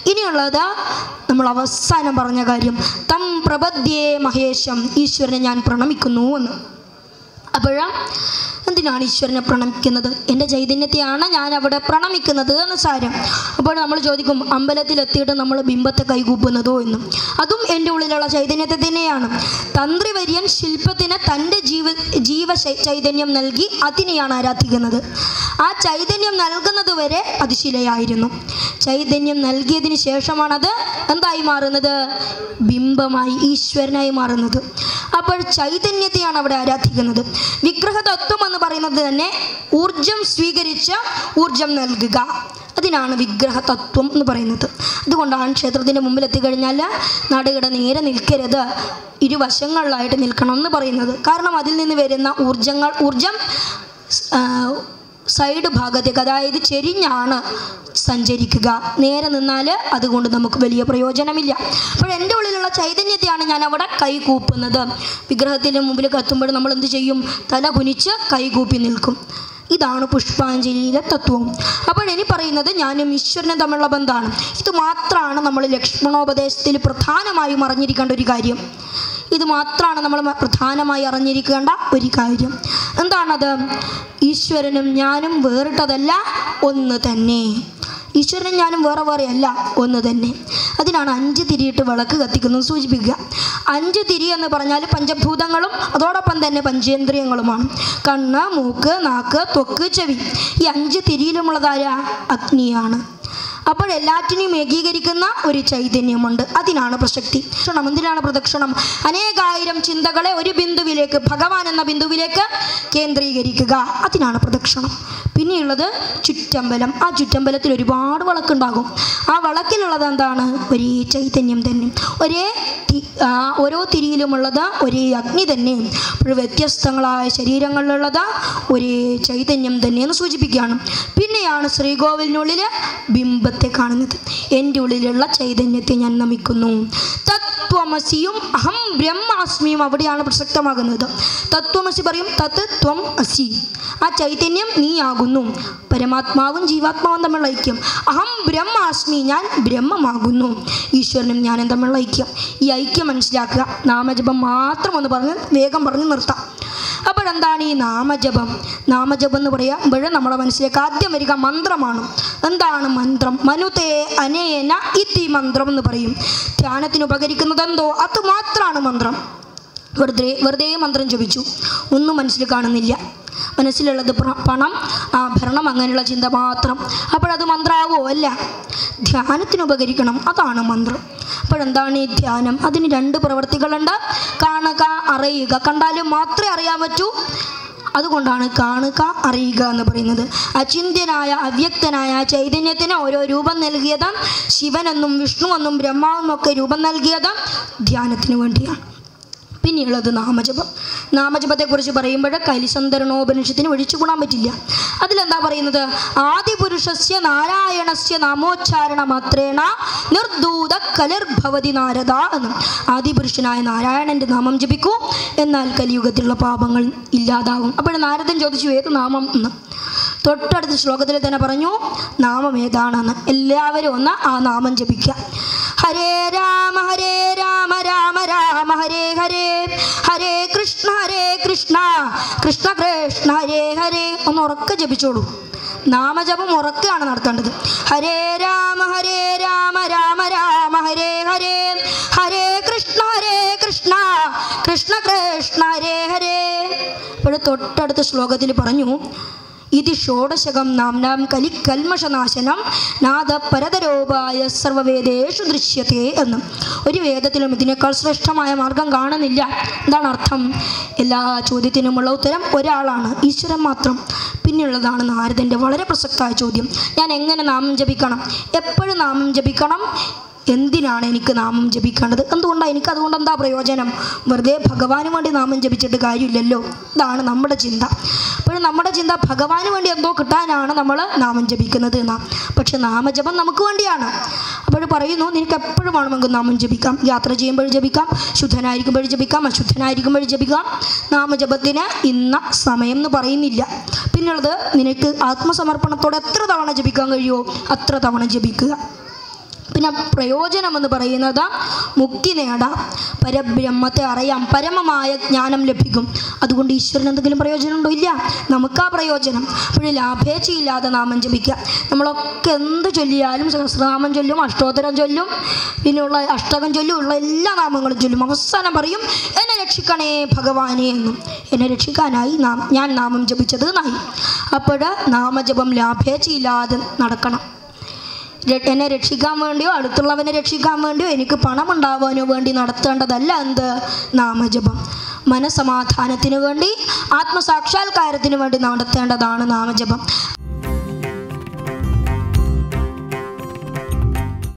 ഇനിയുള്ളത് നമ്മൾ അവസാനം പറഞ്ഞ കാര്യം തം പ്രപദ്യേ മഹേശം ഈശ്വരനെ ഞാൻ പ്രണമിക്കുന്നു എന്ന് അപ്പോഴാ എന്തിനാണ് ഈശ്വരനെ പ്രണമിക്കുന്നത് എൻ്റെ ചൈതന്യത്തെയാണ് ഞാൻ അവിടെ പ്രണമിക്കുന്നത് എന്ന് സാരം അപ്പോൾ നമ്മൾ ചോദിക്കും അമ്പലത്തിലെത്തിയിട്ട് നമ്മൾ ബിംബത്തെ കൈകൂപ്പുന്നതോ എന്നും അതും എൻ്റെ ഉള്ളിലുള്ള ചൈതന്യത്തെ തന്നെയാണ് തന്ത്രിവര്യൻ ശില്പത്തിന് തൻ്റെ ജീവ ജീവ ചൈ- ചൈതന്യം നൽകി അതിനെയാണ് ആരാധിക്കുന്നത് ആ ചൈതന്യം നൽകുന്നത് വരെ അത് ശിലയായിരുന്നു ചൈതന്യം നൽകിയതിന് ശേഷമാണത് എന്തായി മാറുന്നത് ബിംബമായി ഈശ്വരനായി മാറുന്നത് അപ്പോൾ ചൈതന്യത്തെയാണ് അവിടെ ആരാധിക്കുന്നത് വിഗ്രഹതത്വം എന്ന് പറയുന്നത് തന്നെ ഊർജം സ്വീകരിച്ച് ഊർജം നൽകുക അതിനാണ് വിഗ്രഹതത്വം എന്ന് പറയുന്നത് അതുകൊണ്ടാണ് ക്ഷേത്രത്തിൻ്റെ മുമ്പിൽ എത്തിക്കഴിഞ്ഞാൽ നടുകിട നേരെ നിൽക്കരുത് ഇരുവശങ്ങളിലായിട്ട് നിൽക്കണം എന്ന് പറയുന്നത് കാരണം അതിൽ നിന്ന് വരുന്ന ഊർജങ്ങൾ ഊർജം ആ, സൈഡ് ഭാഗത്തേക്ക് അതായത് ചെരിഞ്ഞാണ് സഞ്ചരിക്കുക നേരെ നിന്നാൽ അതുകൊണ്ട് നമുക്ക് വലിയ പ്രയോജനമില്ല അപ്പോൾ എൻ്റെ ഉള്ളിലുള്ള ചൈതന്യത്തെയാണ് ഞാൻ അവിടെ കൈ കൂപ്പുന്നത് വിഗ്രഹത്തിൻ്റെ മുമ്പിൽ കത്തുമ്പോൾ നമ്മൾ എന്ത് ചെയ്യും തല കുനിച്ച് കൈ കൂപ്പി നിൽക്കും ഇതാണ് പുഷ്പാഞ്ജലിയിലെ തത്വം അപ്പോൾ ഇനി പറയുന്നത് ഞാനും ഈശ്വരനും തമ്മിലുള്ള ബന്ധമാണ് ഇത് മാത്രമാണ് നമ്മൾ ലക്ഷ്മണോപദേശത്തിൽ പ്രധാനമായും അറിഞ്ഞിരിക്കേണ്ട ഒരു കാര്യം ഇത് മാത്രമാണ് നമ്മൾ മ- പ്രധാനമായി അറിഞ്ഞിരിക്കേണ്ട ഒരു കാര്യം എന്താണത് ഈശ്വരനും ഞാനും വേറിട്ടതല്ല ഒന്ന് തന്നെ ഈശ്വരനും ഞാനും വേറെ വേറെ അല്ല ഒന്ന് തന്നെ അതിനാണ് അഞ്ച് തിരിയിട്ട് വിളക്ക് കത്തിക്കുന്നത് സൂചിപ്പിക്കുക അഞ്ച് തിരി എന്ന് പറഞ്ഞാൽ പഞ്ചഭൂതങ്ങളും അതോടൊപ്പം തന്നെ പഞ്ചേന്ദ്രിയങ്ങളുമാണ് കണ്ണ് മൂക്ക് നാക്ക് ത്വക്ക് ചെവി ഈ അഞ്ച് തിരിയിലുമുള്ളതാരാ അഗ്നിയാണ് അപ്പോൾ എല്ലാറ്റിനെയും ഏകീകരിക്കുന്ന ഒരു ചൈതന്യമുണ്ട് അതിനാണ് പ്രസക്തി പ്രദക്ഷിണം എന്തിനാണ് പ്രദക്ഷിണം അനേകായിരം ചിന്തകളെ ഒരു ബിന്ദുവിലേക്ക് ഭഗവാൻ എന്ന ബിന്ദുവിലേക്ക് കേന്ദ്രീകരിക്കുക അതിനാണ് പ്രദക്ഷിണം പിന്നെയുള്ളത് ചുറ്റമ്പലം ആ ചുറ്റമ്പലത്തിൽ ഒരുപാട് വിളക്കുണ്ടാകും ആ വിളക്കിലുള്ളത് എന്താണ് ഒരേ ചൈതന്യം തന്നെ ഒരേ തി- ആ, ഓരോ തിരിയിലുമുള്ളത് ഒരേ അഗ്നി തന്നെ അപ്പോൾ വ്യത്യസ്തങ്ങളായ ശരീരങ്ങളിലുള്ളത് ഒരേ ചൈതന്യം തന്നെയെന്ന് സൂചിപ്പിക്കുകയാണ് പിന്നെയാണ് ശ്രീകോവിലിനുള്ളിൽ ബിംബത്തെ കാണുന്നത് എൻ്റെ ഉള്ളിലുള്ള ചൈതന്യത്തെ ഞാൻ നമിക്കുന്നു തത്വമസിയും അഹം ബ്രഹ്മാസ്മിയും അവിടെയാണ് പ്രസക്തമാകുന്നത് തത്വമസി പറയും തത് ത്വം അസി ആ ചൈതന്യം നീയാകുന്നു പരമാത്മാവും ജീവാത്മാവും തമ്മിലുള്ള ഐക്യം അഹം ബ്രഹ്മാസ്മി ഞാൻ ബ്രഹ്മമാകുന്നു ഈശ്വരനും ഞാനും തമ്മിലുള്ള ഐക്യം ഈ ഐക്യം മനസ്സിലാക്കുക നാമജപം മാത്രം ഒന്ന് പറഞ്ഞ് വേഗം പറഞ്ഞ് നിർത്താം അപ്പോഴെന്താണ് ഈ നാമജപം നാമജപം എന്ന് പറയുമ്പോൾ നമ്മുടെ മനസ്സിലേക്ക് ആദ്യം വരിക മന്ത്രമാണ് എന്താണ് മന്ത്രം മനുതേ അനേന ഇതി മന്ത്രം എന്ന് പറയും ധ്യാനത്തിന് ഉപകരിക്കുന്നത് എന്തോ അത് മാത്രമാണ് മന്ത്രം വെറുതെ വെറുതെ മന്ത്രം ജപിച്ചു ഒന്നും മനസ്സിൽ കാണുന്നില്ല മനസ്സിലുള്ളത് പ്ര- പണം ആഭരണം അങ്ങനെയുള്ള ചിന്ത മാത്രം അപ്പോഴത് മന്ത്രാവോ അല്ല ധ്യാനത്തിന് ഉപകരിക്കണം അതാണ് മന്ത്രം അപ്പോഴെന്താണ് ഈ ധ്യാനം അതിന് രണ്ട് പ്രവൃത്തികളുണ്ട് കാണുക അറിയുക കണ്ടാലും മാത്രമേ അറിയാൻ പറ്റൂ അതുകൊണ്ടാണ് കാണുക അറിയുക എന്ന് പറയുന്നത് അചിന്ത്യനായ അവ്യക്തനായ ചൈതന്യത്തിന് ഓരോ രൂപം നൽകിയത് ശിവനെന്നും വിഷ്ണുവെന്നും ബ്രഹ്മാവെന്നും ഒക്കെ രൂപം നൽകിയത് ധ്യാനത്തിന് വേണ്ടിയാണ് പിന്നെയുള്ളത് നാമജപം നാമജപത്തെക്കുറിച്ച് പറയുമ്പോൾ കലിസന്ധരണോപനിഷത്തിന് ഒഴിച്ചു കൂടാൻ പറ്റില്ല അതിലെന്താ പറയുന്നത് ആദിപുരുഷസ്യ നാരായണസ്യ നാമോച്ചാരണ മാത്രേണ നിർദൂത കലിർഭവതി നാരദ എന്ന് ആദിപുരുഷനായ നാരായണന്റെ നാമം ജപിക്കൂ എന്നാൽ കലിയുഗത്തിലുള്ള പാപങ്ങൾ ഇല്ലാതാവും അപ്പോൾ നാരദൻ ചോദിച്ചു ഏത് നാമം എന്ന് തൊട്ടടുത്ത ശ്ലോകത്തിൽ തന്നെ പറഞ്ഞു നാമം ഏതാണെന്ന് എല്ലാവരും ഒന്ന് ആ നാമം ജപിക്കുക ഹരേ രാമ ഹരേ രാമ രാമ രാമ ഹരേ ഹരേ ഹരേ കൃഷ്ണ ഹരേ കൃഷ്ണ കൃഷ്ണ കൃഷ്ണ ഹരേ ഹരേ ഒന്ന് ഉറക്കെ ജപിച്ചോളൂ നാമജപം ഉറക്കെയാണ് നടത്തേണ്ടത് ഹരേ രാമ ഹരേ രാമ രാമ രാമ ഹരേ ഹരേ ഹരേ കൃഷ്ണ ഹരേ കൃഷ്ണ കൃഷ്ണ കൃഷ്ണ ഹരേ ഹരേ ഇപ്പോൾ തൊട്ടടുത്ത ശ്ലോകത്തിൽ പറഞ്ഞു ഇത് ഷോഡശകം നാംനാം കലി കൽമഷനാശനം നാദ പരതരോപായ സർവവേദേഷു ദൃശ്യത്തെ എന്ന് ഒരു വേദത്തിലും ഇതിനേക്കാൾ ശ്രേഷ്ഠമായ മാർഗം കാണുന്നില്ല എന്താണ് അർത്ഥം എല്ലാ ചോദ്യത്തിനുമുള്ള ഉത്തരം ഒരാളാണ് ഈശ്വരൻ മാത്രം പിന്നെയുള്ളതാണ് നാരദൻ്റെ വളരെ പ്രസക്തമായ ചോദ്യം ഞാൻ എങ്ങനെ നാമം ജപിക്കണം എപ്പോഴും നാമം ജപിക്കണം എന്തിനാണ് എനിക്ക് നാമം ജപിക്കേണ്ടത് എന്തുകൊണ്ടാണ് എനിക്ക് അതുകൊണ്ട് എന്താ പ്രയോജനം വെറുതെ ഭഗവാന് വേണ്ടി നാമം ജപിച്ചിട്ട് കാര്യമില്ലല്ലോ ഇതാണ് നമ്മുടെ ചിന്ത അപ്പോൾ നമ്മുടെ ചിന്ത ഭഗവാന് വേണ്ടി എന്തോ കിട്ടാനാണ് നമ്മൾ നാമം ജപിക്കുന്നത് എന്നാ പക്ഷെ നാമജപം നമുക്ക് വേണ്ടിയാണ് അപ്പോൾ പറയുന്നു നിനക്ക് എപ്പോഴും വേണമെങ്കിൽ നാമം ജപിക്കാം യാത്ര ചെയ്യുമ്പോൾ ജപിക്കാം ശുദ്ധനായിരിക്കുമ്പോൾ ജപിക്കാം അശുദ്ധനായിരിക്കുമ്പോൾ ജപിക്കാം നാമജപത്തിന് ഇന്ന സമയം എന്ന് പറയുന്നില്ല പിന്നുള്ളത് നിനക്ക് ആത്മസമർപ്പണത്തോടെ എത്ര തവണ ജപിക്കാൻ കഴിയുമോ അത്ര തവണ ജപിക്കുക പിന്നെ പിന്നെ പ്രയോജനം എന്ന് പറയുന്നത് മുക്തി നേടാം പരബ്രഹ്മത്തെ അറിയാം പരമമായ ജ്ഞാനം ലഭിക്കും അതുകൊണ്ട് ഈശ്വരന് എന്തെങ്കിലും പ്രയോജനമുണ്ടോ ഇല്ല നമുക്കാ പ്രയോജനം അപ്പോൾ ലാഭേച്ഛയില്ലാതെ നാമം ജപിക്കുക നമ്മളൊക്കെ എന്ത് ചൊല്ലിയാലും സഹസ്രനാമം ചൊല്ലും അഷ്ടോത്തരം ചൊല്ലും പിന്നെയുള്ള അഷ്ടകം ചൊല്ലും ഉള്ള എല്ലാ നാമങ്ങളും ചൊല്ലും അവസാനം പറയും എന്നെ രക്ഷിക്കണേ ഭഗവാനെ എന്നും എന്നെ രക്ഷിക്കാനായി നാം ഞാൻ നാമം ജപിച്ചത് നായി അപ്പോൾ നാമജപം ലാഭേച്ഛയില്ലാതെ നടക്കണം ര- എന്നെ രക്ഷിക്കാൻ വേണ്ടിയോ അടുത്തുള്ളവനെ രക്ഷിക്കാൻ വേണ്ടിയോ എനിക്ക് പണം ഉണ്ടാവാനോ വേണ്ടി നടത്തേണ്ടതല്ല എന്ത് നാമജപം മനസമാധാനത്തിന് വേണ്ടി ആത്മസാക്ഷാത്കാരത്തിന് വേണ്ടി നടത്തേണ്ടതാണ് നാമജപം